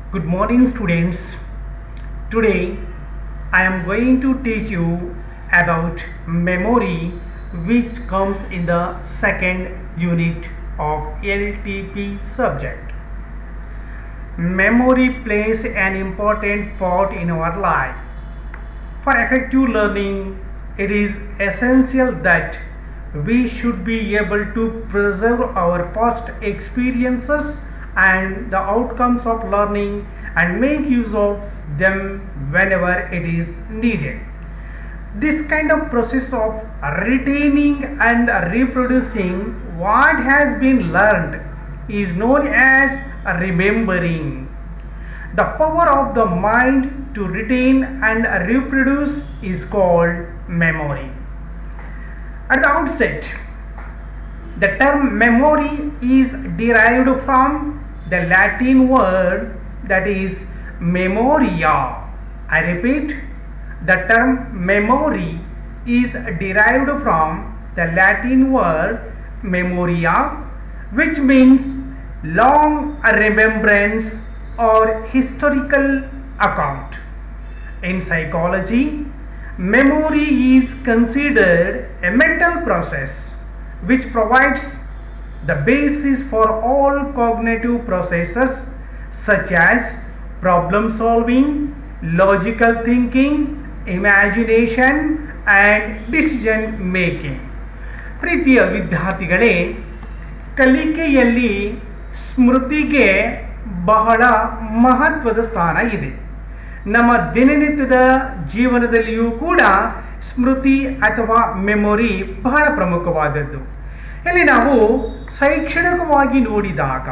Good morning, students. Today I am going to teach you about memory, which comes in the second unit of LTP subject. Memory plays an important part in our life. For effective learning, it is essential that we should be able to preserve our past experiences and the outcomes of learning and make use of them whenever it is needed. This kind of process of retaining and reproducing what has been learned is known as remembering. The power of the mind to retain and reproduce is called memory. At the outset, the term memory is derived from the Latin word that is memoria. I repeat, the term memory is derived from the Latin word memoria, which means long remembrance or historical account. In psychology, memory is considered a mental process which provides the basis for all cognitive processes such as problem solving, logical thinking, imagination and decision making. ಪ್ರೀತಿಯ ವಿದ್ಯಾರ್ಥಿಗಳೇ ಕಲಿಕೆಯಲ್ಲಿ ಸ್ಮೃತಿಗೆ ಬಹಳ ಮಹತ್ವದ ಸ್ಥಾನ ಇದೆ ನಮ್ಮ ದಿನನಿತ್ಯದ ಜೀವನದಲ್ಲಿಯೂ ಕೂಡ ಸ್ಮೃತಿ ಅಥವಾ ಮೆಮೊರಿ ಬಹಳ ಪ್ರಮುಖವಾದದ್ದು ಇಲ್ಲಿ ನಾವು ಶೈಕ್ಷಣಿಕವಾಗಿ ನೋಡಿದಾಗ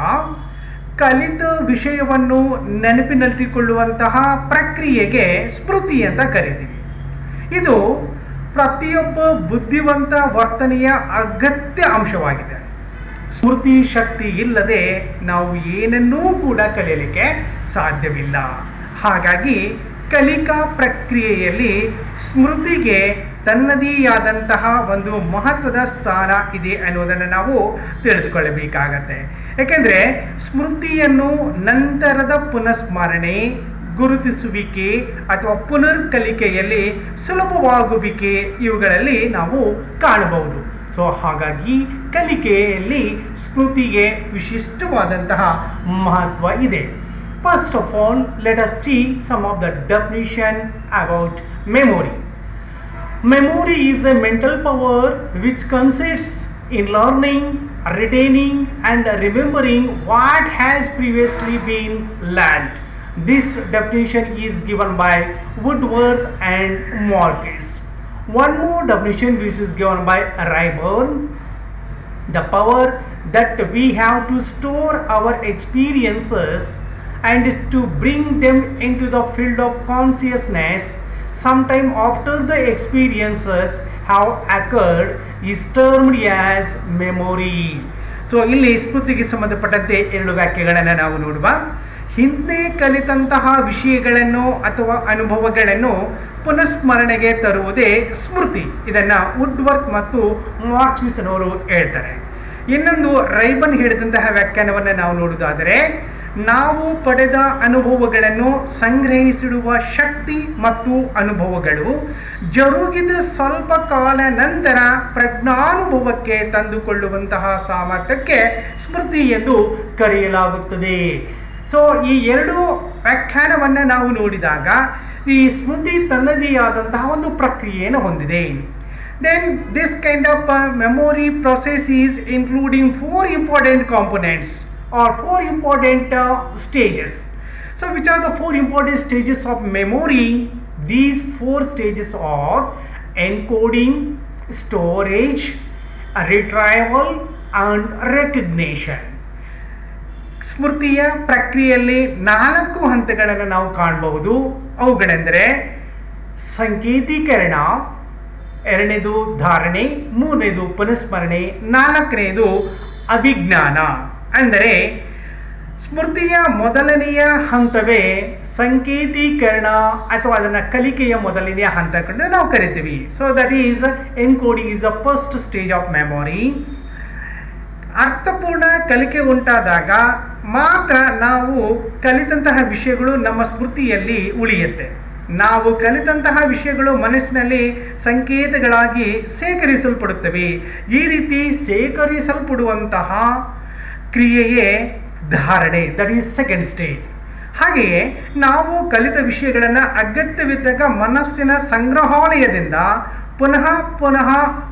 ಕಲಿತ ವಿಷಯವನ್ನು ನೆನಪಿನಲ್ಲಿಟ್ಟುಕೊಳ್ಳುವಂತಹ ಪ್ರಕ್ರಿಯೆಗೆ ಸ್ಮೃತಿ ಅಂತ ಕರಿತೀವಿ ಇದು ಪ್ರತಿಯೊಬ್ಬ ಬುದ್ಧಿವಂತ ವರ್ತನೆಯ ಅಗತ್ಯ ಅಂಶವಾಗಿದೆ ಸ್ಮೃತಿ ಶಕ್ತಿ ಇಲ್ಲದೆ ನಾವು ಏನನ್ನೂ ಕೂಡ ಕಲಿಯಲಿಕ್ಕೆ ಸಾಧ್ಯವಿಲ್ಲ ಹಾಗಾಗಿ ಕಲಿಕಾ ಪ್ರಕ್ರಿಯೆಯಲ್ಲಿ ಸ್ಮೃತಿಗೆ ತನ್ನದೇ ಆದಂತಹ ಒಂದು ಮಹತ್ವದ ಸ್ಥಾನ ಇದೆ ಅನ್ನೋದನ್ನು ನಾವು ತಿಳಿದುಕೊಳ್ಳಬೇಕಾಗತ್ತೆ ಯಾಕೆಂದರೆ ಸ್ಮೃತಿಯನ್ನು ನಂತರದ ಪುನಃಸ್ಮರಣೆ ಗುರುತಿಸುವಿಕೆ ಅಥವಾ ಪುನರ್ ಕಲಿಕೆಯಲ್ಲಿ ಸುಲಭವಾಗುವಿಕೆ ಇವುಗಳಲ್ಲಿ ನಾವು ಕಾಣಬಹುದು ಸೊ ಹಾಗಾಗಿ ಕಲಿಕೆಯಲ್ಲಿ ಸ್ಮೃತಿಗೆ ವಿಶಿಷ್ಟವಾದಂತಹ ಮಹತ್ವ ಇದೆ first of all let us see some of the definition about memory Memory is a mental power which consists in learning, retaining, and remembering what has previously been learned. This definition is given by Woodworth and Marcus. One more definition which is given by Rayburn the power that we have to store our experiences and to bring them into the field of consciousness sometime after the experiences have occurred is termed as memory so ಇಲ್ಲಿ ಸ್ಮೃತಿಗೆ ಸಂಬಂಧಪಟ್ಟಂತೆ ಎರಡು ವ್ಯಾಖ್ಯೆಗಳನ್ನು ನಾವು ನೋಡುವ ಹಿಂದೆ ಕಲಿತಂತಹ ವಿಷಯಗಳನ್ನು ಅಥವಾ ಅನುಭವಗಳನ್ನು ಪುನಃಸ್ಮರಣೆಗೆ ತರುವುದೇ ಸ್ಮೃತಿ ಇದನ್ನು ವುಡ್ವರ್ತ್ ಮತ್ತು ಮಾರ್ಕ್ಸ್ಮಿಸನ್ ಅವರು ಹೇಳ್ತಾರೆ ಇನ್ನೊಂದು ರೈಬನ್ ಹೇಳಿದಂತಹ ವ್ಯಾಖ್ಯಾನವನ್ನು ನಾವು ನೋಡುವುದಾದರೆ ನಾವು ಪಡೆದ ಅನುಭವಗಳನ್ನು ಸಂಗ್ರಹಿಸಿಡುವ ಶಕ್ತಿ ಮತ್ತು ಅನುಭವಗಳು ಜರುಗಿದ ಸ್ವಲ್ಪ ಕಾಲ ನಂತರ ಪ್ರಜ್ಞಾನುಭವಕ್ಕೆ ತಂದುಕೊಳ್ಳುವಂತಹ ಸಾಮರ್ಥ್ಯಕ್ಕೆ ಸ್ಮೃತಿ ಎಂದು ಕರೆಯಲಾಗುತ್ತದೆ ಸೊ ಈ ಎರಡು ವ್ಯಾಖ್ಯಾನವನ್ನು ನಾವು ನೋಡಿದಾಗ ಈ ಸ್ಮೃತಿ ತನ್ನದೇ ಆದಂತಹ ಒಂದು ಪ್ರಕ್ರಿಯೆಯನ್ನು ಹೊಂದಿದೆ then this kind of memory process is including four important components or four important uh, stages. So, which are the four important stages of memory? These four stages are encoding, storage, retrieval, and recognition. ಸ್ಮೃತಿಯ ಪ್ರಕ್ರಿಯೆಯಲ್ಲಿ ನಾಲ್ಕು ಹಂತಗಳನ್ನು ನಾವು ಕಾಣಬಹುದು ಅವುಗಳೆಂದರೆ ಸಂಕೇತೀಕರಣ ಎರಡನೇದು ಧಾರಣೆ ಮೂರನೇದು ಪುನಸ್ಮರಣೆ ನಾಲ್ಕನೇದು ಅಭಿಜ್ಞಾನ ಅಂದರೆ ಸ್ಮೃತಿಯ ಮೊದಲನೆಯ ಹಂತವೇ ಸಂಕೇತೀಕರಣ ಅಥವಾ ಅದನ್ನು ಕಲಿಕೆಯ ಮೊದಲನೆಯ ಹಂತ ಕಂಡು ನಾವು ಕರಿತೀವಿ so that is encoding is the first stage of memory ಅರ್ಥಪೂರ್ಣ ಕಲಿಕೆ ಉಂಟಾದಾಗ ಮಾತ್ರ ನಾವು ಕಲಿತಂತಹ ವಿಷಯಗಳು ನಮ್ಮ ಸ್ಮೃತಿಯಲ್ಲಿ ಉಳಿಯುತ್ತೆ ನಾವು ಕಲಿತಂತಹ ವಿಷಯಗಳು ಮನಸ್ಸಿನಲ್ಲಿ ಸಂಕೇತಗಳಾಗಿ ಸೇಕರಿಸಲ್ಪಡುತ್ತವೆ ಈ ರೀತಿ ಸೇಕರಿಸಲ್ಪಡುವಂತಹ ಕ್ರಿಯೆಯೇ ಧಾರಣೆ ದಟ್ ಈಸ್ ಸೆಕೆಂಡ್ ಸ್ಟೇಜ್ ಹಾಗೆಯೇ ನಾವು ಕಲಿತ ವಿಷಯಗಳನ್ನು ಅಗತ್ಯವಿದ್ದಾಗ ಮನಸ್ಸಿನ ಸಂಗ್ರಹಾಲಯದಿಂದ ಪುನಃ ಪುನಃ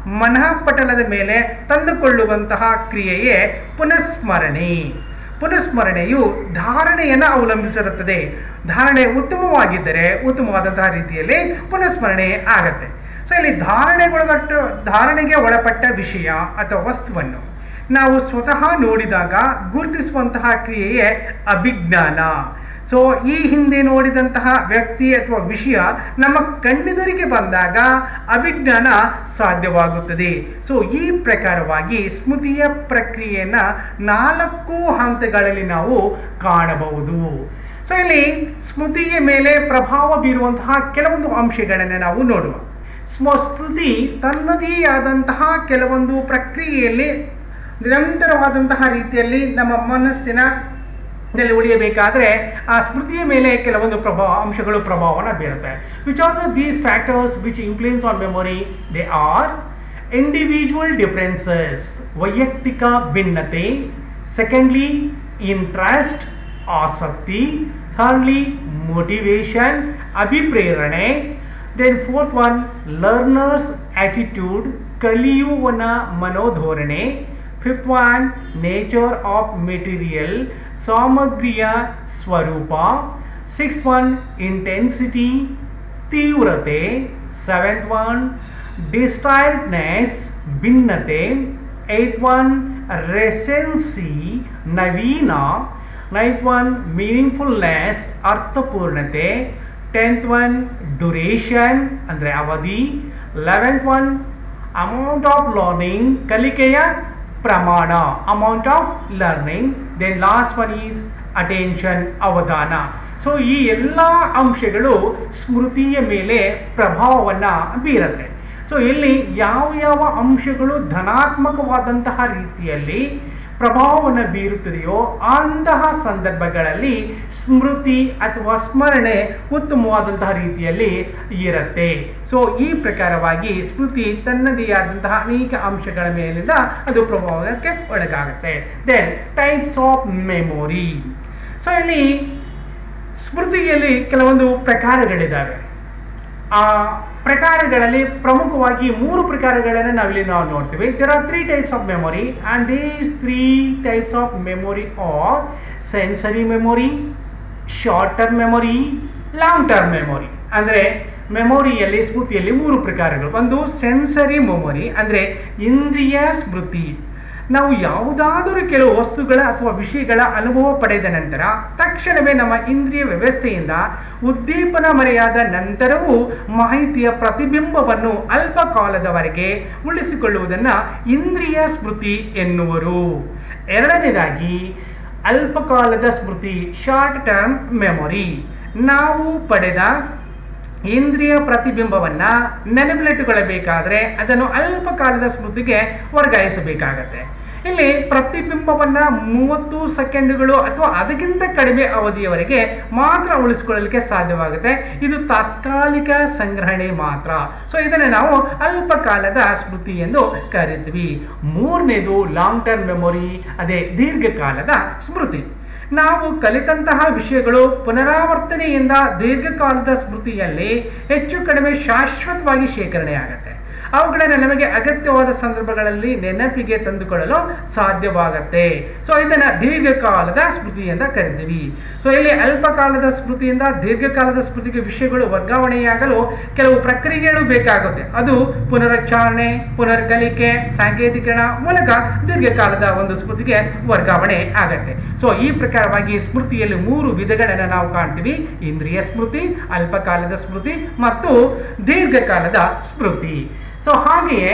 ಮನಃಪಟಲದ ಮೇಲೆ ತಂದುಕೊಳ್ಳುವಂತಹ ಕ್ರಿಯೆಯೇ ಪುನಃಸ್ಮರಣೆ ಪುನಃಸ್ಮರಣೆಯು ಧಾರಣೆಯನ್ನು ಅವಲಂಬಿಸಿರುತ್ತದೆ ಧಾರಣೆ ಉತ್ತಮವಾಗಿದ್ದರೆ ಉತ್ತಮವಾದಂತಹ ರೀತಿಯಲ್ಲಿ ಪುನಃಸ್ಮರಣೆ ಆಗತ್ತೆ ಸೊ ಇಲ್ಲಿ ಧಾರಣೆಗೊಳಗಟ್ಟು ಧಾರಣೆಗೆ ಒಳಪಟ್ಟ ವಿಷಯ ಅಥವಾ ವಸ್ತುವನ್ನು ನಾವು ಸ್ವತಃ ನೋಡಿದಾಗ ಗುರುತಿಸುವಂತಹ ಕ್ರಿಯೆಯೇ ಅಭಿಜ್ಞಾನ ಸೊ ಈ ಹಿಂದೆ ನೋಡಿದಂತಹ ವ್ಯಕ್ತಿ ಅಥವಾ ವಿಷಯ ನಮ್ಮ ಕಣ್ಣೆದುರಿಗೆ ಬಂದಾಗ ಅಭಿಜ್ಞಾನ ಸಾಧ್ಯವಾಗುತ್ತದೆ ಸೊ ಈ ಪ್ರಕಾರವಾಗಿ ಸ್ಮೃತಿಯ ಪ್ರಕ್ರಿಯೆಯನ್ನು ನಾಲ್ಕು ಹಂತಗಳಲ್ಲಿ ನಾವು ಕಾಣಬಹುದು ಸೊ ಇಲ್ಲಿ ಸ್ಮೃತಿಯ ಮೇಲೆ ಪ್ರಭಾವ ಬೀರುವಂತಹ ಕೆಲವೊಂದು ಅಂಶಗಳನ್ನು ನಾವು ನೋಡುವ ಸ್ಮ ಸ್ಮೃತಿ ತನ್ನದೇ ಆದಂತಹ ಕೆಲವೊಂದು ಪ್ರಕ್ರಿಯೆಯಲ್ಲಿ ನಿರಂತರವಾದಂತಹ ರೀತಿಯಲ್ಲಿ ನಮ್ಮ ಮನಸ್ಸಿನ ನಲ್ಲಿ ಉಳಿಯಬೇಕಾದ್ರೆ ಆ ಸ್ಮೃತಿಯ ಮೇಲೆ ಕೆಲವೊಂದು ಪ್ರಭಾವ ಅಂಶಗಳು ಪ್ರಭಾವವನ್ನು ಬೀರುತ್ತೆ which are the these factors which influence on memory they are individual differences ವೈಯಕ್ತಿಕ ಭಿನ್ನತೆ ಸೆಕೆಂಡ್ಲಿ ಇಂಟ್ರೆಸ್ಟ್ ಆಸಕ್ತಿ ಥರ್ಡ್ಲಿ ಮೋಟಿವೇಶನ್ ಅಭಿಪ್ರೇರಣೆ then fourth one learners attitude ಕಲಿಯುವನ ಮನೋಧೋರಣೆ fifth one nature of material ಸಾಮಗ್ರಿಯ ಸ್ವರೂಪ ಸಿಕ್ಸ್ ಒನ್ ಇಂಟೆನ್ಸಿಟಿ ತೀವ್ರತೆ ಸೆವೆಂತ್ ಒನ್ ಡಿಸ್ಟೈರ್ಡ್ನೆಸ್ ಭಿನ್ನತೆ ಏತ್ ಒನ್ ರೆಸೆನ್ಸಿ ನವೀನ ನೈನ್ತ್ ಒನ್ ಮೀನಿಂಗ್ಫುಲ್ನೆಸ್ ಅರ್ಥಪೂರ್ಣತೆ ಟೆಂತ್ ಒನ್ ಡ್ಯುರೇಷನ್ ಅಂದರೆ ಅವಧಿ eleventh one amount of learning ಕಲಿಕೆಯ ಪ್ರಮಾಣ amount of learning then last one is attention ಅವಧಾನ ಸೊ ಈ ಎಲ್ಲ ಅಂಶಗಳು ಸ್ಮೃತಿಯ ಮೇಲೆ ಪ್ರಭಾವವನ್ನು ಬೀರುತ್ತೆ ಸೊ ಇಲ್ಲಿ ಯಾವ ಯಾವ ಅಂಶಗಳು ಧನಾತ್ಮಕವಾದಂತಹ ರೀತಿಯಲ್ಲಿ ಪ್ರಭಾವವನ್ನು ಬೀರುತ್ತದೆಯೋ ಅಂತಹ ಸಂದರ್ಭಗಳಲ್ಲಿ ಸ್ಮೃತಿ ಅಥವಾ ಸ್ಮರಣೆ ಉತ್ತಮವಾದಂತಹ ರೀತಿಯಲ್ಲಿ ಇರುತ್ತೆ ಸೊ ಈ ಪ್ರಕಾರವಾಗಿ ಸ್ಮೃತಿ ತನ್ನದೇ ಆದಂತಹ ಅನೇಕ ಅಂಶಗಳ ಮೇಲಿಂದ ಅದು ಪ್ರಭಾವಕ್ಕೆ ಒಳಗಾಗುತ್ತೆ then types of memory so ಇಲ್ಲಿ ಸ್ಮೃತಿಯಲ್ಲಿ ಕೆಲವೊಂದು ಪ್ರಕಾರಗಳಿದ್ದಾವೆ ಆ ಪ್ರಕಾರಗಳಲ್ಲಿ ಪ್ರಮುಖವಾಗಿ ಮೂರು ಪ್ರಕಾರಗಳನ್ನು ನಾವಿಲ್ಲಿ ನಾವು ನೋಡ್ತೀವಿ there are three types of memory and these three types of memory are sensory memory short term memory long term memory ಅಂದರೆ ಮೆಮೊರಿಯಲ್ಲಿ ಸ್ಮೃತಿಯಲ್ಲಿ ಮೂರು ಪ್ರಕಾರಗಳು ಒಂದು ಸೆನ್ಸರಿ ಮೆಮೊರಿ ಅಂದರೆ ಇಂದ್ರಿಯ ಸ್ಮೃತಿ ನಾವು ಯಾವುದಾದರೂ ಕೆಲವು ವಸ್ತುಗಳ ಅಥವಾ ವಿಷಯಗಳ ಅನುಭವ ಪಡೆದ ನಂತರ ತಕ್ಷಣವೇ ನಮ್ಮ ಇಂದ್ರಿಯ ವ್ಯವಸ್ಥೆಯಿಂದ ಉದ್ದೀಪನ ಮರೆಯಾದ ನಂತರವೂ ಮಾಹಿತಿಯ ಪ್ರತಿಬಿಂಬವನ್ನು ಅಲ್ಪ ಕಾಲದವರೆಗೆ ಉಳಿಸಿಕೊಳ್ಳುವುದನ್ನು ಇಂದ್ರಿಯ ಸ್ಮೃತಿ ಎನ್ನುವರು ಎರಡನೇದಾಗಿ ಅಲ್ಪಕಾಲದ ಸ್ಮೃತಿ ಶಾರ್ಟ್ ಟರ್ಮ್ ಮೆಮೊರಿ ನಾವು ಪಡೆದ ಇಂದ್ರಿಯ ಪ್ರತಿಬಿಂಬವನ್ನು ನೆನಪಿಲಿಟ್ಟುಕೊಳ್ಳಬೇಕಾದ್ರೆ ಅದನ್ನು ಅಲ್ಪ ಕಾಲದ ಸ್ಮೃತಿಗೆ ವರ್ಗಾಯಿಸಬೇಕಾಗತ್ತೆ ಇಲ್ಲಿ ಪ್ರತಿಬಿಂಬವನ್ನು ಮೂವತ್ತು ಸೆಕೆಂಡುಗಳು ಅಥವಾ ಅದಕ್ಕಿಂತ ಕಡಿಮೆ ಅವಧಿಯವರೆಗೆ ಮಾತ್ರ ಉಳಿಸ್ಕೊಳ್ಳಲಿಕ್ಕೆ ಸಾಧ್ಯವಾಗುತ್ತೆ ಇದು ತಾತ್ಕಾಲಿಕ ಸಂಗ್ರಹಣೆ ಮಾತ್ರ ಸೊ ಇದನ್ನು ನಾವು ಅಲ್ಪ ಕಾಲದ ಸ್ಮೃತಿ ಎಂದು ಕರಿತೀವಿ ಮೂರನೇದು ಲಾಂಗ್ ಟರ್ಮ್ ಮೆಮೊರಿ ಅದೇ ದೀರ್ಘಕಾಲದ ಸ್ಮೃತಿ ನಾವು ಕಲಿತಂತಹ ವಿಷಯಗಳು ಪುನರಾವರ್ತನೆಯಿಂದ ದೀರ್ಘಕಾಲದ ಸ್ಮೃತಿಯಲ್ಲಿ ಹೆಚ್ಚು ಕಡಿಮೆ ಶಾಶ್ವತವಾಗಿ ಶೇಖರಣೆ ಆಗುತ್ತೆ ಅವುಗಳನ್ನು ನಮಗೆ ಅಗತ್ಯವಾದ ಸಂದರ್ಭಗಳಲ್ಲಿ ನೆನಪಿಗೆ ತಂದುಕೊಳ್ಳಲು ಸಾಧ್ಯವಾಗತ್ತೆ ಸೊ ಇದನ್ನು ದೀರ್ಘಕಾಲದ ಸ್ಮೃತಿ ಅಂತ ಕರಿತೀವಿ ಸೊ ಇಲ್ಲಿ ಅಲ್ಪ ಕಾಲದ ಸ್ಮೃತಿಯಿಂದ ದೀರ್ಘಕಾಲದ ಸ್ಮೃತಿಗೆ ವಿಷಯಗಳು ವರ್ಗಾವಣೆಯಾಗಲು ಕೆಲವು ಪ್ರಕ್ರಿಯೆಗಳು ಬೇಕಾಗುತ್ತೆ ಅದು ಪುನರುಚ್ಚಾರಣೆ ಪುನರ್ಕಲಿಕೆ ಸಾಂಕೇತಿಕರಣ ಮೂಲಕ ದೀರ್ಘಕಾಲದ ಒಂದು ಸ್ಮೃತಿಗೆ ವರ್ಗಾವಣೆ ಆಗತ್ತೆ ಸೊ ಈ ಪ್ರಕಾರವಾಗಿ ಸ್ಮೃತಿಯಲ್ಲಿ ಮೂರು ವಿಧಗಳನ್ನು ನಾವು ಕಾಣ್ತೀವಿ ಇಂದ್ರಿಯ ಸ್ಮೃತಿ ಅಲ್ಪಕಾಲದ ಸ್ಮೃತಿ ಮತ್ತು ದೀರ್ಘಕಾಲದ ಸ್ಮೃತಿ ಸೊ ಹಾಗೆಯೇ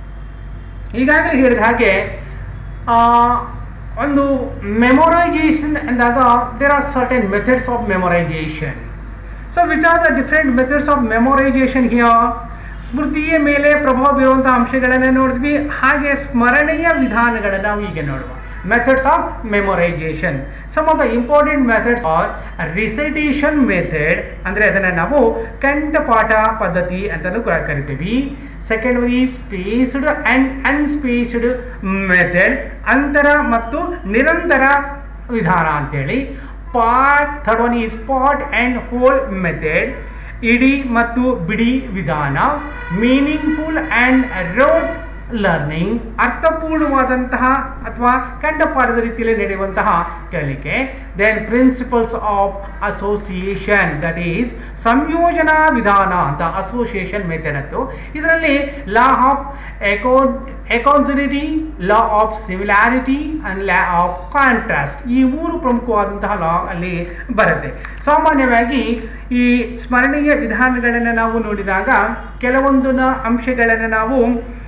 ಈಗಾಗಲೇ ಹೇಳಿದ ಹಾಗೆ ಆ, ಒಂದು ಮೆಮೊರೈಸೇಷನ್ ಅಂದಾಗ there are certain methods of memorisation so which are the different methods of memorisation here ಸ್ಮೃತಿಯ ಮೇಲೆ ಪ್ರಭಾವ ಬೀರುವಂತಹ ಅಂಶಗಳನ್ನು ನೋಡಿದ್ವಿ ಹಾಗೆ ಸ್ಮರಣೆಯ ವಿಧಾನಗಳನ್ನು ನಾವು ಈಗ ನೋಡುವ methods of memorisation some of the important methods are recitation method ಅಂದರೆ ಅದನ್ನು ನಾವು ಕಂಠಪಾಠ ಪದ್ಧತಿ ಅಂತಲೂ ಕೂಡ ಕರಿತೀವಿ second one is spaced and unspaced method ಅಂತರ ಮತ್ತು ನಿರಂತರ ವಿಧಾನ ಅಂತೇಳಿ ಪಾರ್ಟ್ ಥರ್ಡ್ ಒನ್ ಈ ಸ್ಪಾಟ್ ಆ್ಯಂಡ್ ಹೋಲ್ ಮೆಥಡ್ ಇಡೀ ಮತ್ತು ಬಿಡಿ ವಿಧಾನ ಮೀನಿಂಗ್ಫುಲ್ ಆ್ಯಂಡ್ ರೋಡ್ ಲರ್ನಿಂಗ್ ಅರ್ಥಪೂರ್ಣವಾದಂತಹ ಅಥವಾ ಕಂಠಪಾಠದ ರೀತಿಯಲ್ಲಿ ನಡೆಯುವಂತಹ ಕಲಿಕೆ then principles of association that is ಸಂಯೋಜನಾ ವಿಧಾನ ಅಂತ ಅಸೋಸಿಯೇಷನ್ ಮೆಥಡ್ ಅತ್ತು ಇದರಲ್ಲಿ ಲಾ ಆಫ್ ಎಕೋ contiguity law of similarity and law of contrast ಈ ಮೂರು ಪ್ರಮುಖವಾದಂತಹ ಲಾ ಅಲ್ಲಿ ಬರುತ್ತೆ ಸಾಮಾನ್ಯವಾಗಿ ಈ ಸ್ಮರಣೀಯ ವಿಧಾನಗಳನ್ನು ನಾವು ನೋಡಿದಾಗ ಕೆಲವೊಂದು ಅಂಶಗಳನ್ನು ನಾವು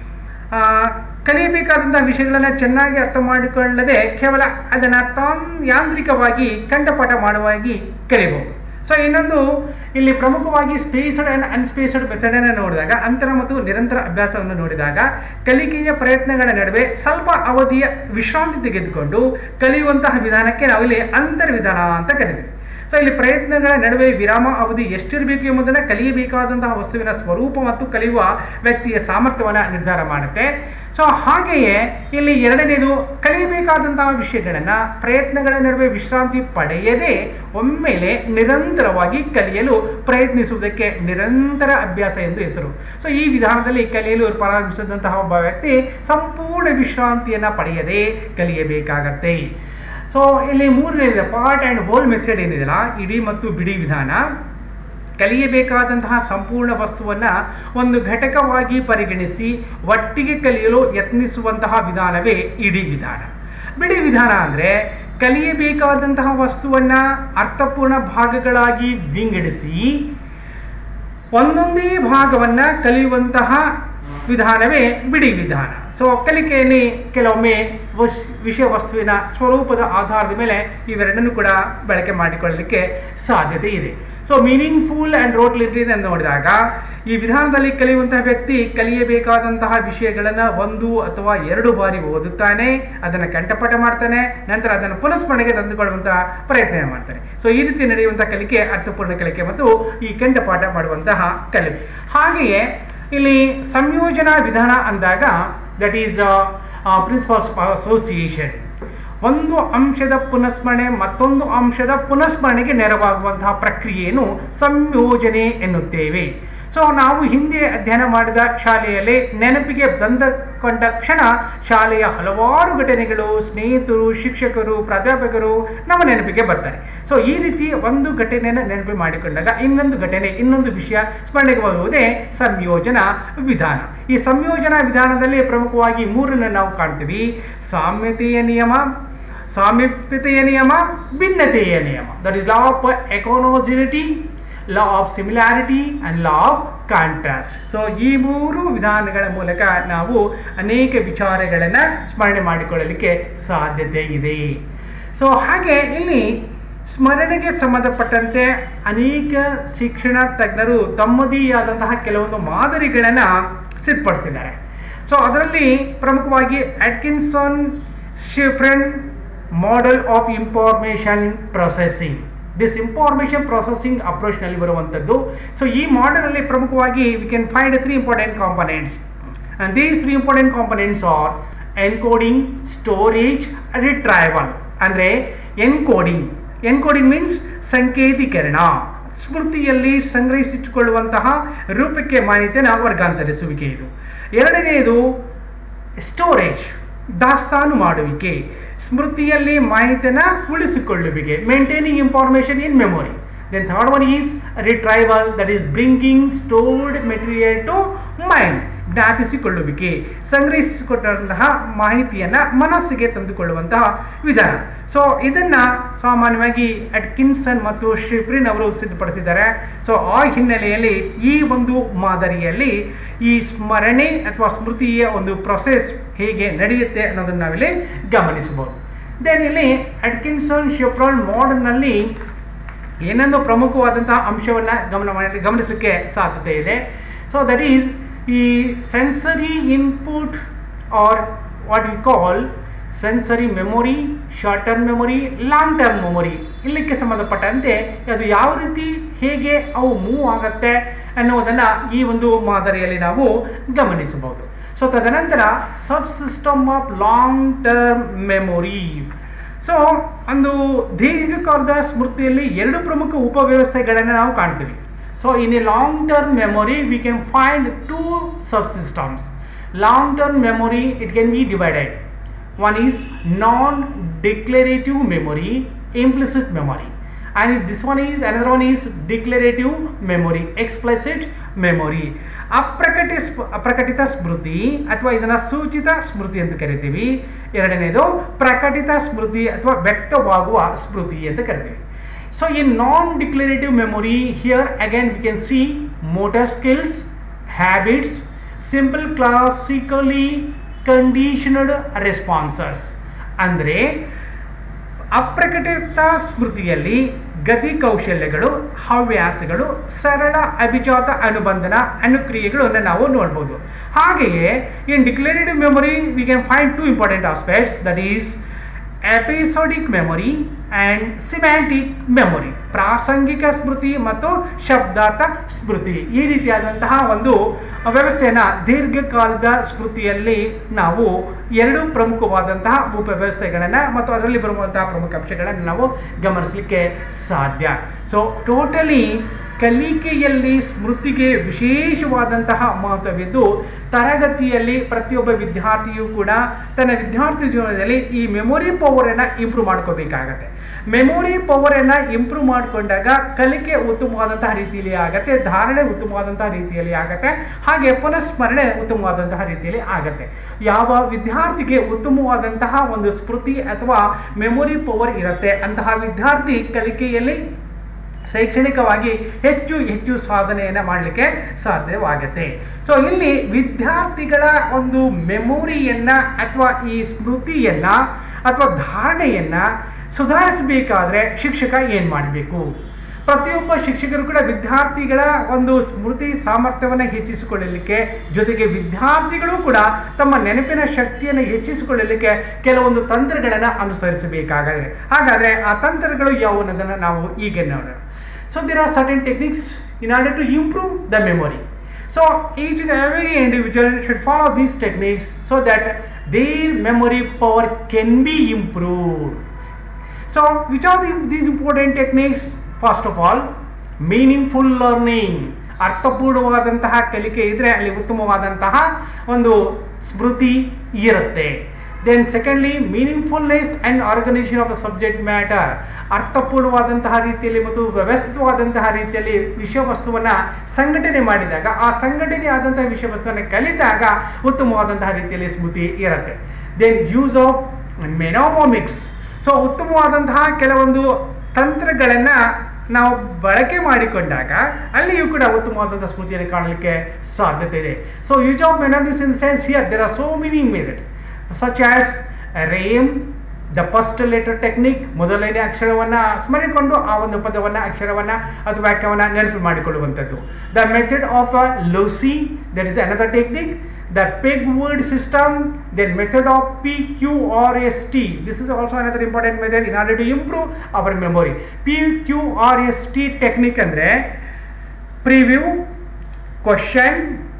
ಕಲಿಯಬೇಕಾದಂಥ ವಿಷಯಗಳನ್ನು ಚೆನ್ನಾಗಿ ಅರ್ಥ ಮಾಡಿಕೊಳ್ಳದೆ ಕೇವಲ ಅದನ್ನು ತಾನ್ ಯಾಂತ್ರಿಕವಾಗಿ ಕಂಠಪಾಠ ಮಾಡುವಾಗಿ ಕಲಿಬಹುದು ಸೊ ಇನ್ನೊಂದು ಇಲ್ಲಿ ಪ್ರಮುಖವಾಗಿ ಸ್ಪೇಸ್ಡ್ ಆ್ಯಂಡ್ ಅನ್ಸ್ಪೇಸ್ಡ್ ಮೆಥಡನ್ನು ನೋಡಿದಾಗ ಅಂತರ ಮತ್ತು ನಿರಂತರ ಅಭ್ಯಾಸವನ್ನು ನೋಡಿದಾಗ ಕಲಿಕೆಯ ಪ್ರಯತ್ನಗಳ ನಡುವೆ ಸ್ವಲ್ಪ ಅವಧಿಯ ವಿಶ್ರಾಂತಿ ತೆಗೆದುಕೊಂಡು ಕಲಿಯುವಂತಹ ವಿಧಾನಕ್ಕೆ ನಾವಿಲ್ಲಿ ಅಂತರ್ವಿಧಾನ ಅಂತ ಕರಿತೀವಿ ಸೊ ಇಲ್ಲಿ ಪ್ರಯತ್ನಗಳ ನಡುವೆ ವಿರಾಮ ಅವಧಿ ಎಷ್ಟಿರಬೇಕು ಎಂಬುದನ್ನು ಕಲಿಯಬೇಕಾದಂತಹ ವಸ್ತುವಿನ ಸ್ವರೂಪ ಮತ್ತು ಕಲಿಯುವ ವ್ಯಕ್ತಿಯ ಸಾಮರ್ಥ್ಯವನ್ನು ನಿರ್ಧಾರ ಮಾಡುತ್ತೆ ಸೊ ಹಾಗೆಯೇ ಇಲ್ಲಿ ಎರಡನೇದು ಕಲಿಯಬೇಕಾದಂತಹ ವಿಷಯಗಳನ್ನು ಪ್ರಯತ್ನಗಳ ನಡುವೆ ವಿಶ್ರಾಂತಿ ಪಡೆಯದೆ ಒಮ್ಮೆಲೆ ನಿರಂತರವಾಗಿ ಕಲಿಯಲು ಪ್ರಯತ್ನಿಸುವುದಕ್ಕೆ ನಿರಂತರ ಅಭ್ಯಾಸ ಎಂದು ಹೆಸರು ಸೊ ಈ ವಿಧಾನದಲ್ಲಿ ಕಲಿಯಲು ಪ್ರಾರಂಭಿಸಿದಂತಹ ಒಬ್ಬ ವ್ಯಕ್ತಿ ಸಂಪೂರ್ಣ ವಿಶ್ರಾಂತಿಯನ್ನು ಪಡೆಯದೆ ಕಲಿಯಬೇಕಾಗತ್ತೆ ಸೊ ಇಲ್ಲಿ ಮೂರನೇದಿದೆ ಪಾರ್ಟ್ ಆ್ಯಂಡ್ ಹೋಲ್ ಮೆಥಡ್ ಏನಿದೆಯಲ್ಲ ಇಡೀ ಮತ್ತು ಬಿಡಿ ವಿಧಾನ ಕಲಿಯಬೇಕಾದಂತಹ ಸಂಪೂರ್ಣ ವಸ್ತುವನ್ನು ಒಂದು ಘಟಕವಾಗಿ ಪರಿಗಣಿಸಿ ಒಟ್ಟಿಗೆ ಕಲಿಯಲು ಯತ್ನಿಸುವಂತಹ ವಿಧಾನವೇ ಇಡೀ ವಿಧಾನ ಬಿಡಿ ವಿಧಾನ ಅಂದರೆ ಕಲಿಯಬೇಕಾದಂತಹ ವಸ್ತುವನ್ನು ಅರ್ಥಪೂರ್ಣ ಭಾಗಗಳಾಗಿ ವಿಂಗಡಿಸಿ ಒಂದೊಂದೇ ಭಾಗವನ್ನು ಕಲಿಯುವಂತಹ ವಿಧಾನವೇ ಬಿಡಿ ವಿಧಾನ ಸೊ ಕಲಿಕೆಯಲ್ಲಿ ಕೆಲವೊಮ್ಮೆ ವಸ್ ವಿಷಯ ವಸ್ತುವಿನ ಸ್ವರೂಪದ ಆಧಾರದ ಮೇಲೆ ಇವೆರಡನ್ನು ಕೂಡ ಬಳಕೆ ಮಾಡಿಕೊಳ್ಳಲಿಕ್ಕೆ ಸಾಧ್ಯತೆ ಇದೆ ಸೊ ಮೀನಿಂಗ್ಫುಲ್ ಆ್ಯಂಡ್ ರೋಟ್ ಲಿಟ್ರೀಸ್ ಅಂತ ನೋಡಿದಾಗ ಈ ವಿಧಾನದಲ್ಲಿ ಕಲಿಯುವಂತಹ ವ್ಯಕ್ತಿ ಕಲಿಯಬೇಕಾದಂತಹ ವಿಷಯಗಳನ್ನು ಒಂದು ಅಥವಾ ಎರಡು ಬಾರಿ ಓದುತ್ತಾನೆ ಅದನ್ನು ಕಂಠಪಾಠ ಮಾಡ್ತಾನೆ ನಂತರ ಅದನ್ನು ಪುನಸ್ಮರಣೆಗೆ ತಂದುಕೊಳ್ಳುವಂತಹ ಪ್ರಯತ್ನ ಮಾಡ್ತಾನೆ ಸೊ ಈ ರೀತಿ ನಡೆಯುವಂತಹ ಕಲಿಕೆ ಅರ್ಥಪೂರ್ಣ ಕಲಿಕೆ ಮತ್ತು ಈ ಕಂಠಪಾಠ ಮಾಡುವಂತಹ ಕಲಿಕೆ ಹಾಗೆಯೇ ಇಲ್ಲಿ ಸಂಯೋಜನಾ ವಿಧಾನ ಅಂದಾಗ ದಟ್ ಈಸ್ ಪ್ರಿನ್ಸಿಪಲ್ಸ್ ಅಸೋಸಿಯೇಷನ್ ಒಂದು ಅಂಶದ ಪುನಸ್ಮರಣೆ ಮತ್ತೊಂದು ಅಂಶದ ಪುನಸ್ಮರಣೆಗೆ ನೆರವಾಗುವಂತಹ ಪ್ರಕ್ರಿಯೆಯನ್ನು ಸಂಯೋಜನೆ ಎನ್ನುತ್ತೇವೆ ಸೊ ನಾವು ಹಿಂದೆ ಅಧ್ಯಯನ ಮಾಡಿದ ಶಾಲೆಯಲ್ಲಿ ನೆನಪಿಗೆ ಬಂದಕೊಂಡ ಕ್ಷಣ ಶಾಲೆಯ ಹಲವಾರು ಘಟನೆಗಳು ಸ್ನೇಹಿತರು ಶಿಕ್ಷಕರು ಪ್ರಾಧ್ಯಾಪಕರು ನಮ್ಮ ನೆನಪಿಗೆ ಬರ್ತಾರೆ ಸೊ ಈ ರೀತಿ ಒಂದು ಘಟನೆಯನ್ನು ನೆನಪು ಮಾಡಿಕೊಂಡಾಗ ಇನ್ನೊಂದು ಘಟನೆ ಇನ್ನೊಂದು ವಿಷಯ ಸ್ಮರಣೆಗೆ ಬರುವುದೇ ಸಂಯೋಜನಾ ವಿಧಾನ ಈ ಸಂಯೋಜನಾ ವಿಧಾನದಲ್ಲಿ ಪ್ರಮುಖವಾಗಿ ಮೂರನ್ನು ನಾವು ಕಾಣ್ತೀವಿ ಸಾಮ್ಯತೆಯ ನಿಯಮ ಸಾಮೀಪ್ಯತೆಯ ನಿಯಮ ಭಿನ್ನತೆಯ ನಿಯಮ that is law of contiguity law of similarity and law of contrast so ಈ ಮೂರು ವಿಧಾನಗಳ ಮೂಲಕ ನಾವು ಅನೇಕ ವಿಚಾರಗಳನ್ನು ಸ್ಮರಣೆ ಮಾಡಿಕೊಳ್ಳಲಿಕ್ಕೆ ಸಾಧ್ಯತೆ ಇದೆ ಸೊ ಹಾಗೆ ಇಲ್ಲಿ ಸ್ಮರಣೆಗೆ ಸಂಬಂಧಪಟ್ಟಂತೆ ಅನೇಕ ಶಿಕ್ಷಣ ತಜ್ಞರು ತಮ್ಮದೇ ಆದಂತಹ ಕೆಲವೊಂದು ಮಾದರಿಗಳನ್ನು ಸಿದ್ಧಪಡಿಸಿದ್ದಾರೆ ಸೊ ಅದರಲ್ಲಿ ಪ್ರಮುಖವಾಗಿ Atkinson Shiffrin model of information processing this information processing ಅಪ್ರೋಚ್ನಲ್ಲಿ ಬರುವಂಥದ್ದು ಸೊ ಈ ಮಾಡೆಲಲ್ಲಿ ಪ್ರಮುಖವಾಗಿ we can find three important components and these three important components are encoding storage retrieval ಅಂದರೆ ಎನ್ಕೋಡಿಂಗ್ ಎನ್ಕೋಡಿಂಗ್ ಮೀನ್ಸ್ ಸಂಕೇತೀಕರಣ ಸ್ಮೃತಿಯಲ್ಲಿ ಸಂಗ್ರಹಿಸಿಟ್ಟುಕೊಳ್ಳುವಂತಹ ರೂಪಕ್ಕೆ ಮಾಹಿತಿಯನ್ನು ವರ್ಗಾಂತರಿಸುವಿಕೆ ಇದು ಎರಡನೆಯದು ಸ್ಟೋರೇಜ್ ದಾಸ್ತಾನು ಮಾಡುವಿಕೆ ಸ್ಮೃತಿಯಲ್ಲಿ ಮಾಹಿತಿಯನ್ನು ಉಳಿಸಿಕೊಳ್ಳುವಿಕೆ maintaining information in memory then third one is retrieval that is bringing stored material to mind ಜ್ಞಾಪಿಸಿಕೊಳ್ಳುವಿಕೆ ಸಂಗ್ರಹಿಸಿಕೊಟ್ಟಂತಹ ಮಾಹಿತಿಯನ್ನು ಮನಸ್ಸಿಗೆ ತಂದುಕೊಳ್ಳುವಂತಹ ವಿಧಾನ ಸೊ ಇದನ್ನು ಸಾಮಾನ್ಯವಾಗಿ ಅಟ್ಕಿನ್ಸನ್ ಮತ್ತು ಶ್ರೀಪ್ರಿನ್ ಅವರು ಸಿದ್ಧಪಡಿಸಿದ್ದಾರೆ ಸೊ ಆ ಹಿನ್ನೆಲೆಯಲ್ಲಿ ಈ ಒಂದು ಮಾದರಿಯಲ್ಲಿ ಈ ಸ್ಮರಣೆ ಅಥವಾ ಸ್ಮೃತಿಯ ಒಂದು ಪ್ರೊಸೆಸ್ ಹೇಗೆ ನಡೆಯುತ್ತೆ ಅನ್ನೋದನ್ನು ನಾವಿಲ್ಲಿ ಗಮನಿಸಬಹುದು ದೆನ್ ಇಲ್ಲಿ ಅಟ್ಕಿನ್ಸನ್ ಶಿಫ್ರಾನ್ ಮಾಡಲ್ನಲ್ಲಿ ಏನೊಂದು ಪ್ರಮುಖವಾದಂತಹ ಅಂಶವನ್ನು ಗಮನ ಮಾಡಿ ಗಮನಿಸಲಿಕ್ಕೆ ಸಾಧ್ಯತೆ ಇದೆ ಸೊ ದಟ್ ಈಸ್ ಈ sensory input are what we call sensory memory short term memory long term memory ಇಲ್ಲಕ್ಕೆ ಸಂಬಂಧಪಟ್ಟಂತೆ ಅದು ಯಾವ ರೀತಿ ಹೇಗೆ ಅವು ಮೂವ್ ಆಗುತ್ತೆ ಅನ್ನುವುದನ್ನು ಈ ಒಂದು ಮಾದರಿಯಲ್ಲಿ ನಾವು ಗಮನಿಸಬಹುದು ಸೊ ತದನಂತರ sub system of long term memory so ಒಂದು ದೀರ್ಘಕಾಲದ ಸ್ಮೃತಿಯಲ್ಲಿ ಎರಡು ಪ್ರಮುಖ ಉಪವ್ಯವಸ್ಥೆಗಳನ್ನು ನಾವು ಕಾಣ್ತೀವಿ so in a long term memory we can find two sub systems long term memory it can be divided one is non-declarative memory implicit memory and this one is another one is declarative memory explicit memory ಅಪ್ರಕಟಿ ಸ್ಮ ಅಪ್ರಕಟಿತ ಸ್ಮೃತಿ ಅಥವಾ ಇದನ್ನು ಸೂಚಿತ ಸ್ಮೃತಿ ಅಂತ ಕರಿತೀವಿ ಎರಡನೇದು ಪ್ರಕಟಿತ ಸ್ಮೃತಿ ಅಥವಾ ವ್ಯಕ್ತವಾಗುವ ಸ್ಮೃತಿ ಅಂತ ಕರಿತೀವಿ so in non declarative memory here again we can see motor skills habits simple classically conditioned responses ಅಂದರೆ ಅಪ್ರಕಟಿತ ಸ್ಮೃತಿಯಲ್ಲಿ ಗತಿ ಕೌಶಲ್ಯಗಳು ಹವ್ಯಾಸಗಳು ಸರಳ ಅಭಿಜಾತ ಅನುಬಂಧನ ಅನುಕ್ರಿಯೆಗಳನ್ನು ನಾವು ನೋಡ್ಬೋದು ಹಾಗೆಯೇ in declarative memory we can find two important aspects that is episodic memory and semantic memory ಪ್ರಾಸಂಗಿಕ ಸ್ಮೃತಿ ಮತ್ತು ಶಬ್ದಾರ್ಥ ಸ್ಮೃತಿ ಈ ರೀತಿಯಾದಂತಹ ಒಂದು ವ್ಯವಸ್ಥೆಯನ್ನು ದೀರ್ಘಕಾಲದ ಸ್ಮೃತಿಯಲ್ಲಿ ನಾವು ಎರಡು ಪ್ರಮುಖವಾದಂತಹ ಉಪವ್ಯವಸ್ಥೆಗಳನ್ನು ಮತ್ತು ಅದರಲ್ಲಿ ಬರುವಂತಹ ಪ್ರಮುಖ ಅಂಶಗಳನ್ನು ನಾವು ಗಮನಿಸಲಿಕ್ಕೆ ಸಾಧ್ಯ ಸೊ ಟೋಟಲಿ ಕಲಿಕೆಯಲ್ಲಿ ಸ್ಮೃತಿಗೆ ವಿಶೇಷವಾದಂತಹ ಮಹತ್ವವಿದ್ದು ತರಗತಿಯಲ್ಲಿ ಪ್ರತಿಯೊಬ್ಬ ವಿದ್ಯಾರ್ಥಿಯೂ ಕೂಡ ತನ್ನ ವಿದ್ಯಾರ್ಥಿ ಜೀವನದಲ್ಲಿ ಈ ಮೆಮೊರಿ ಪವರನ್ನು ಇಂಪ್ರೂವ್ ಮಾಡ್ಕೋಬೇಕಾಗತ್ತೆ ಮೆಮೊರಿ ಪವರನ್ನು ಇಂಪ್ರೂವ್ ಮಾಡಿಕೊಂಡಾಗ ಕಲಿಕೆ ಉತ್ತಮವಾದಂತಹ ರೀತಿಯಲ್ಲಿ ಆಗತ್ತೆ ಧಾರಣೆ ಉತ್ತಮವಾದಂತಹ ರೀತಿಯಲ್ಲಿ ಆಗತ್ತೆ ಹಾಗೆ ಪುನಃಸ್ಮರಣೆ ಉತ್ತಮವಾದಂತಹ ರೀತಿಯಲ್ಲಿ ಆಗತ್ತೆ ಯಾವ ವಿದ್ಯಾರ್ಥಿಗೆ ಉತ್ತಮವಾದಂತಹ ಒಂದು ಸ್ಮೃತಿ ಅಥವಾ ಮೆಮೊರಿ ಪವರ್ ಇರುತ್ತೆ ಅಂತಹ ವಿದ್ಯಾರ್ಥಿ ಕಲಿಕೆಯಲ್ಲಿ ಶೈಕ್ಷಣಿಕವಾಗಿ ಹೆಚ್ಚು ಹೆಚ್ಚು ಸಾಧನೆಯನ್ನು ಮಾಡಲಿಕ್ಕೆ ಸಾಧ್ಯವಾಗುತ್ತೆ ಸೊ ಇಲ್ಲಿ ವಿದ್ಯಾರ್ಥಿಗಳ ಒಂದು ಮೆಮೊರಿಯನ್ನು ಅಥವಾ ಈ ಸ್ಮೃತಿಯನ್ನು ಅಥವಾ ಧಾರಣೆಯನ್ನು ಸುಧಾರಿಸಬೇಕಾದ್ರೆ ಶಿಕ್ಷಕ ಏನು ಮಾಡಬೇಕು ಪ್ರತಿಯೊಬ್ಬ ಶಿಕ್ಷಕರು ಕೂಡ ವಿದ್ಯಾರ್ಥಿಗಳ ಒಂದು ಸ್ಮೃತಿ ಸಾಮರ್ಥ್ಯವನ್ನು ಹೆಚ್ಚಿಸಿಕೊಳ್ಳಲಿಕ್ಕೆ ಜೊತೆಗೆ ವಿದ್ಯಾರ್ಥಿಗಳು ಕೂಡ ತಮ್ಮ ನೆನಪಿನ ಶಕ್ತಿಯನ್ನು ಹೆಚ್ಚಿಸಿಕೊಳ್ಳಲಿಕ್ಕೆ ಕೆಲವೊಂದು ತಂತ್ರಗಳನ್ನು ಅನುಸರಿಸಬೇಕಾಗಿದೆ ಹಾಗಾದರೆ ಆ ತಂತ್ರಗಳು ಯಾವುವು ಅನ್ನೋದನ್ನು ನಾವು ಈಗ ನೋಡೋಣ so there are certain techniques in order to improve the memory so each and every individual should follow these techniques so that their memory power can be improved so which are the these important techniques first of all meaningful learning ಅರ್ಥಪೂರ್ಣವಾದಂತಹ ಕಲಿಕೆ ಇದ್ದರೆ ಅಲ್ಲಿ ಉತ್ತಮವಾದಂತಹ ಒಂದು ಸ್ಮೃತಿ ಇರುತ್ತೆ then secondly meaningfulness and organisation of the subject matter ಅರ್ಥಪೂರ್ಣವಾದಂತಹ ರೀತಿಯಲ್ಲಿ ಮತ್ತು ವ್ಯವಸ್ಥಿತವಾದಂತಹ ರೀತಿಯಲ್ಲಿ ವಿಷಯ ವಸ್ತುವನ್ನು ಸಂಘಟನೆ ಮಾಡಿದಾಗ ಆ ಸಂಘಟನೆ ಆದಂತಹ ವಿಷಯ ವಸ್ತುವನ್ನು ಕಲಿತಾಗ ಉತ್ತಮವಾದಂತಹ ರೀತಿಯಲ್ಲಿ ಸ್ಮೃತಿ ಇರುತ್ತೆ then use of mnemonics so ಉತ್ತಮವಾದಂತಹ ಕೆಲವೊಂದು ತಂತ್ರಗಳನ್ನು ನಾವು ಬಳಕೆ ಮಾಡಿಕೊಂಡಾಗ ಅಲ್ಲಿಯೂ ಕೂಡ ಉತ್ತಮವಾದಂಥ ಸ್ಮೃತಿಯನ್ನು ಕಾಣಲಿಕ್ಕೆ ಸಾಧ್ಯತೆ ಇದೆ so use of mnemonics in sense here there are so many method such as rhyme the first letter technique ಮೊದಲನೇ ಅಕ್ಷರವನ್ನು ಸ್ಮರಿಕೊಂಡು ಆ ಒಂದು ಪದವನ್ನು ಅಕ್ಷರವನ್ನು ಅಥವಾ ವಾಕ್ಯವನ್ನು ನೆನಪು ಮಾಡಿಕೊಳ್ಳುವಂಥದ್ದು the method of loci that is another technique the peg word system then method of pqrst this is also another important method in order to improve our memory pqrst technique ಅಂದ್ರೆ preview question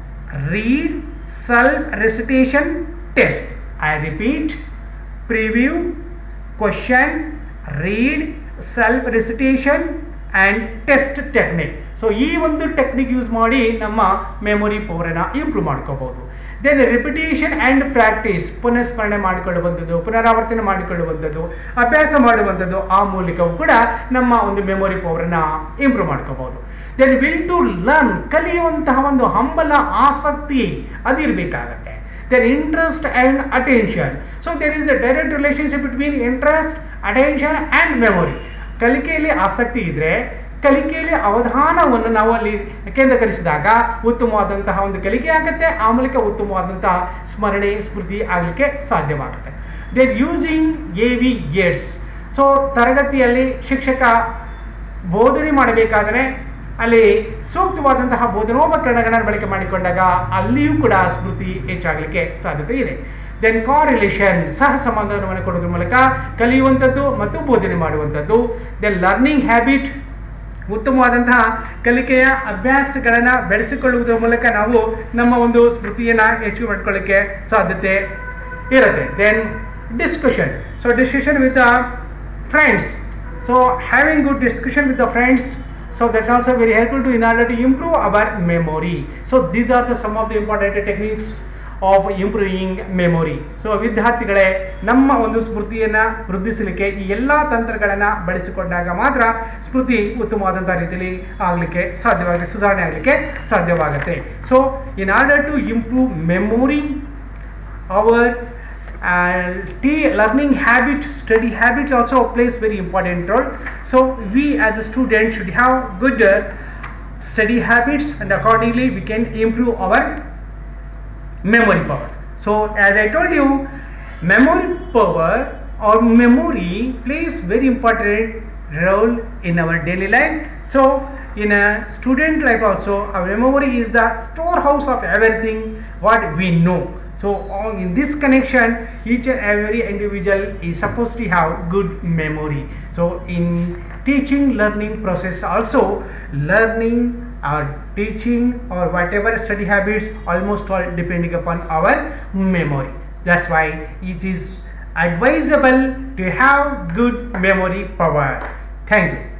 read self recitation test i repeat preview question read self recitation and test technique so ಈ ಒಂದು technique use ಮಾಡಿ ನಮ್ಮ memory ಪವರನ್ನು improve ಮಾಡ್ಕೋಬಹುದು then repetition and practice ಪುನಃಸ್ಮರಣೆ ಮಾಡಿಕೊಳ್ಳುವಂಥದ್ದು ಪುನರಾವರ್ತನೆ ಮಾಡಿಕೊಳ್ಳುವಂಥದ್ದು ಅಭ್ಯಾಸ ಮಾಡುವಂಥದ್ದು ಆ ಮೂಲಕವೂ ಕೂಡ ನಮ್ಮ ಒಂದು ಮೆಮೊರಿ ಪವರನ್ನು ಇಂಪ್ರೂವ್ ಮಾಡ್ಕೋಬಹುದು ದೆನ್ ವಿಲ್ ಟು ಲರ್ನ್ ಕಲಿಯುವಂತಹ ಒಂದು ಹಂಬಲ ಆಸಕ್ತಿ ಅದಿರಬೇಕಾಗತ್ತೆ then interest and attention so there is a direct relationship between interest attention and memory ಕಲಿಕೆಯಲ್ಲಿ ಆಸಕ್ತಿ ಇದ್ದರೆ ಕಲಿಕೆಯಲ್ಲಿ ಅವಧಾನವನ್ನು ನಾವು ಅಲ್ಲಿ ಕೇಂದ್ರೀಕರಿಸಿದಾಗ ಉತ್ತಮವಾದಂತಹ ಒಂದು ಕಲಿಕೆ ಆಗುತ್ತೆ ಆ ಮೂಲಕ ಉತ್ತಮವಾದಂತಹ ಸ್ಮರಣೆ ಸ್ಮೃತಿ ಆಗಲಿಕ್ಕೆ ಸಾಧ್ಯವಾಗುತ್ತೆ there using A V aids so ತರಗತಿಯಲ್ಲಿ ಶಿಕ್ಷಕ ಬೋಧನೆ ಮಾಡಬೇಕಾದರೆ ಅಲ್ಲಿ ಸೂಕ್ತವಾದಂತಹ ಬೋಧನೋಪಕರಣಗಳನ್ನು ಬಳಕೆ ಮಾಡಿಕೊಂಡಾಗ ಅಲ್ಲಿಯೂ ಕೂಡ ಸ್ಮೃತಿ ಹೆಚ್ಚಾಗಲಿಕ್ಕೆ ಸಾಧ್ಯತೆ ಇದೆ ದೆನ್ ಕಾರಿಲೇಷನ್ ಸಹ ಸಂಬಂಧವನ್ನು ಕೊಡೋದ್ರ ಮೂಲಕ ಕಲಿಯುವಂಥದ್ದು ಮತ್ತು ಬೋಧನೆ ಮಾಡುವಂಥದ್ದು ದೆನ್ ಲರ್ನಿಂಗ್ ಹ್ಯಾಬಿಟ್ ಉತ್ತಮವಾದಂತಹ ಕಲಿಕೆಯ ಅಭ್ಯಾಸಗಳನ್ನು ಬೆಳೆಸಿಕೊಳ್ಳುವುದರ ಮೂಲಕ ನಾವು ನಮ್ಮ ಒಂದು ಸ್ಮೃತಿಯನ್ನು ಹೆಚ್ಚು ಮಾಡ್ಕೊಳ್ಳಿಕ್ಕೆ ಸಾಧ್ಯತೆ ಇರುತ್ತೆ then discussion so discussion with the friends so having good discussion with the friends so that's also very helpful to in order to improve our memory so these are the some of the important techniques of improving memory so ವಿದ್ಯಾರ್ಥಿಗಳೇ ನಮ್ಮ ಒಂದು ಸ್ಮೃತಿಯನ್ನು ವೃದ್ಧಿಸಲಿಕ್ಕೆ ಈ ಎಲ್ಲ ತಂತ್ರಗಳನ್ನು ಬಳಸಿಕೊಂಡಾಗ ಮಾತ್ರ ಸ್ಮೃತಿ ಉತ್ತಮವಾದಂಥ ರೀತಿಯಲ್ಲಿ ಆಗಲಿಕ್ಕೆ ಸಾಧ್ಯವಾಗಿ ಸುಧಾರಣೆ ಆಗಲಿಕ್ಕೆ ಸಾಧ್ಯವಾಗುತ್ತೆ so in order to improve memory our uh, t- learning habit study habit also plays very important role so we as a student should have good uh, study habits and accordingly we can improve our memory power so as i told you memory power or memory plays very important role in our daily life so in a student life also our memory is the storehouse of everything what we know so all in this connection each and every individual is supposed to have good memory so in teaching learning process also learning or teaching or whatever study habits almost all depending upon our memory that's why it is advisable to have good memory power thank you